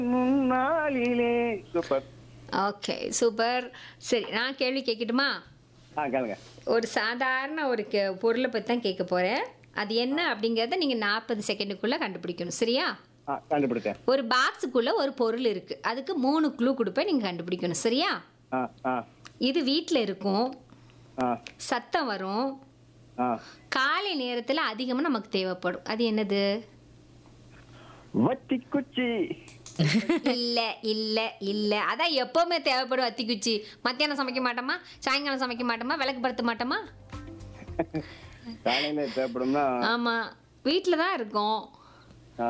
முன்னாளிலே super okay super சரி நான் கேள்வி கேட்கட்டுமா ஆ கேளுங்க ஒரு சாதாரண ஒரு கே பொருளை பற்றி தான் கேட்க போகிறேன் அது என்ன அப்படிங்கிறத நீங்கள் நாற்பது செகண்டுக்குள்ளே கண்டுபிடிக்கணும் சரியா ஆ கண்டுபிடிச்சேன் ஒரு பாக்ஸுக்குள்ளே ஒரு பொருள் இருக்குது அதுக்கு மூணு க்ளூ கொடுப்பேன் நீங்கள் கண்டுபிடிக்கணும் சரியா ஆ ஆ இது வீட்டில் இருக்கும் ஆ சத்தம் வரும் ஆ காலை நேரத்தில் அதிகமாக நமக்கு தேவைப்படும் அது என்னது வட்டி குச்சி இல்ல இல்ல இல்ல அதான் எப்பவுமே தேவைப்படும் அத்தி குச்சி மத்தியானம் சமைக்க மாட்டோமா சாயங்காலம் சமைக்க மாட்டோமா விளக்கு படுத்த மாட்டோமா காலையில தேவைப்படும்னா ஆமா வீட்டில் தான் இருக்கும் ஆ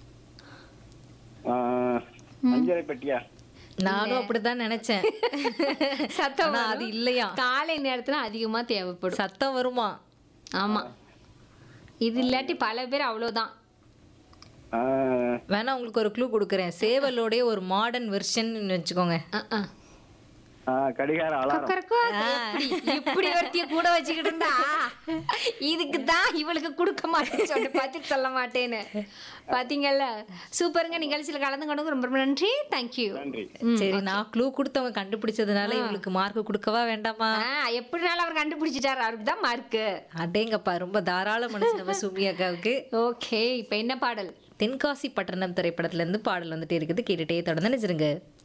ஆ, அஞ்சரை பெட்டியா நானும் அப்படிதான் நினைச்சேன் சத்தம் ஆனா வரும். அது இல்லையா காலை நேரத்துல அதிகமா தேவைப்படும் சத்தம் வருமா ஆமா இது இல்லாட்டி பல பேர் அவ்வளவுதான் ஆ, வேணா உங்களுக்கு ஒரு க்ளூ கொடுக்குறேன் சேவலோடைய ஒரு மாடர்ன் வெர்ஷன் வச்சுக்கோங்க அஹ், அஹ். ஆ, கடிகார அலாரம் கொக்கரக்கோ, எப்படி இப்படி ஒருத்திய கூட வச்சுக்கிட்டு இருந்தா இதுக்கு தான் இவளுக்கு கொடுக்க மாட்டேன்னு சொல்லி பதில் சொல்ல மாட்டேன்னு பாத்தீங்கல்ல சூப்பருங்க நிகழ்ச்சியில கலந்துக்கணும் ரொம்ப ரொம்ப நன்றி தேங்க்யூ நன்றி சரி நான் க்ளூ கொடுத்தவங்க கண்டுபிடிச்சதுனால இவங்களுக்கு மார்க் கொடுக்கவா வேண்டாமா எப்படினாலும் அவர் கண்டுபிடிச்சிட்டாரு அவருக்கு தான் மார்க்கு அடேங்கப்பா ரொம்ப தாராள மனசு நம்ம சுமி அக்காவுக்கு ஓகே இப்போ என்ன பாடல் தென்காசி பட்டணம் திரைப்படத்துல இருந்து பாடல் வந்துட்டு இருக்குது கேட்டுட்டே தொடர்ந்து நினைச்சிருங்க